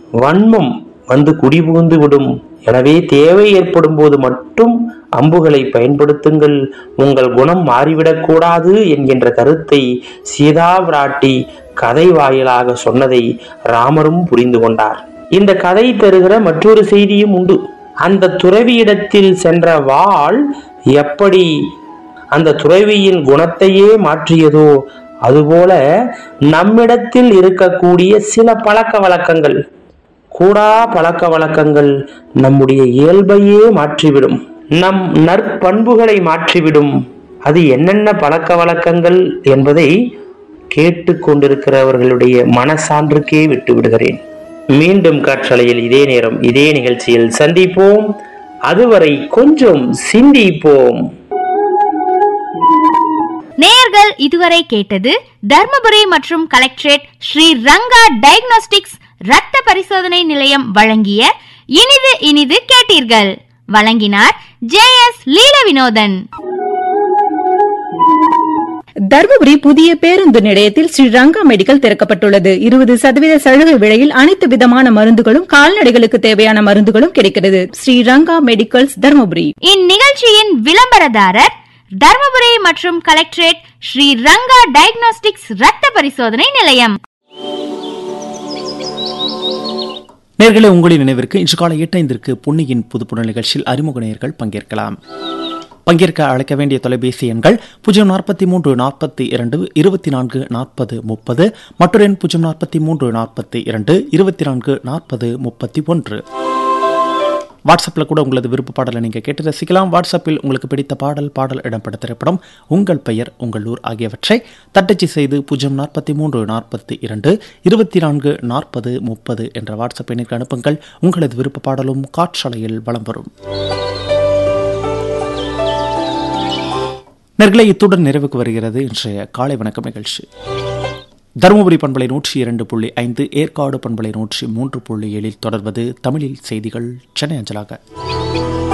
வன்மம் வந்து குடிபுகுந்து விடும் எனவே தேவை ஏற்படும் போது மட்டும் அம்புகளை பயன்படுத்துங்கள் உங்கள் குணம் மாறிவிடக்கூடாது என்கின்ற கருத்தை சீதா பிராட்டி கதை வாயிலாக சொன்னதை ராமரும் புரிந்து கொண்டார் இந்த கதை தருகிற மற்றொரு செய்தியும் உண்டு அந்த துறவியிடத்தில் சென்ற வாள் எப்படி அந்த துறவியின் குணத்தையே மாற்றியதோ அதுபோல நம்மிடத்தில் இருக்கக்கூடிய சில பழக்க வழக்கங்கள் கூடா பழக்க வழக்கங்கள் நம்முடைய இயல்பையே மாற்றிவிடும் நம் நற்பண்புகளை மாற்றிவிடும் அது என்னென்ன பழக்க வழக்கங்கள் என்பதை கேட்டுக்கொண்டிருக்கிறவர்களுடைய மனசான்றுக்கே விட்டு விடுகிறேன் மீண்டும் காற்றலையில் இதே நேரம் இதே நிகழ்ச்சியில் சந்திப்போம் அதுவரை கொஞ்சம் சிந்திப்போம் நேயர்கள் இதுவரை கேட்டது தர்மபுரி மற்றும் கலெக்டரேட் ஸ்ரீ ரங்கா டயக்னோஸ்டிக்ஸ் ரத்த பரிசோதனை நிலையம் வழங்கிய இனிது இனிது கேட்டீர்கள் வழங்கினார் ஜே எஸ் லீல வினோதன் தர்மபுரி புதிய பேருந்து நிலையத்தில் ஸ்ரீ ரங்கா மெடிக்கல் திறக்கப்பட்டுள்ளது இருபது சதவீத சலுகை விலையில் அனைத்து விதமான மருந்துகளும் கால்நடைகளுக்கு தேவையான மருந்துகளும் கிடைக்கிறது ஸ்ரீ ரங்கா மெடிக்கல்ஸ் தர்மபுரி இந்நிகழ்ச்சியின் விளம்பரதாரர் தர்மபுரி மற்றும் கலெக்டரேட் ஸ்ரீ ரங்கா டயக்னோஸ்டிக்ஸ் ரத்த பரிசோதனை நிலையம் நேர்களை உங்களின் நினைவிற்கு இன்று காலை எட்டைந்திற்கு பொன்னியின் புதுப்புணர் நிகழ்ச்சியில் அறிமுக நேயர்கள் பங்கேற்கலாம் பங்கேற்க அழைக்க வேண்டிய தொலைபேசி எண்கள் பூஜ்ஜியம் நாற்பத்தி மூன்று நாற்பத்தி இரண்டு இருபத்தி நான்கு நாற்பது முப்பது மற்றொரு எண் பூஜ்ஜியம் நாற்பத்தி மூன்று நாற்பத்தி இரண்டு இருபத்தி நான்கு நாற்பது முப்பத்தி ஒன்று வாட்ஸ்அப்பில் கூட உங்களது விருப்ப பாடலை நீங்கள் கேட்டு ரசிக்கலாம் வாட்ஸ்அப்பில் உங்களுக்கு பிடித்த பாடல் பாடல் இடம்பெற்ற திரைப்படம் உங்கள் பெயர் உங்கள் ஊர் ஆகியவற்றை தட்டச்சு செய்து பூஜ்ஜியம் நாற்பத்தி மூன்று நாற்பத்தி இரண்டு இருபத்தி நான்கு நாற்பது முப்பது என்ற வாட்ஸ்அப் எண்ணிற்கு அனுப்புங்கள் உங்களது விருப்ப பாடலும் காற்றலையில் வலம் வரும் நேர்களை இத்துடன் நிறைவுக்கு வருகிறது இன்றைய காலை வணக்கம் நிகழ்ச்சி தருமபுரி பண்பலை நூற்றி இரண்டு புள்ளி ஐந்து ஏற்காடு பண்பலை நூற்றி மூன்று புள்ளி ஏழில் தொடர்வது தமிழில் செய்திகள் சென்னை அஞ்சலாக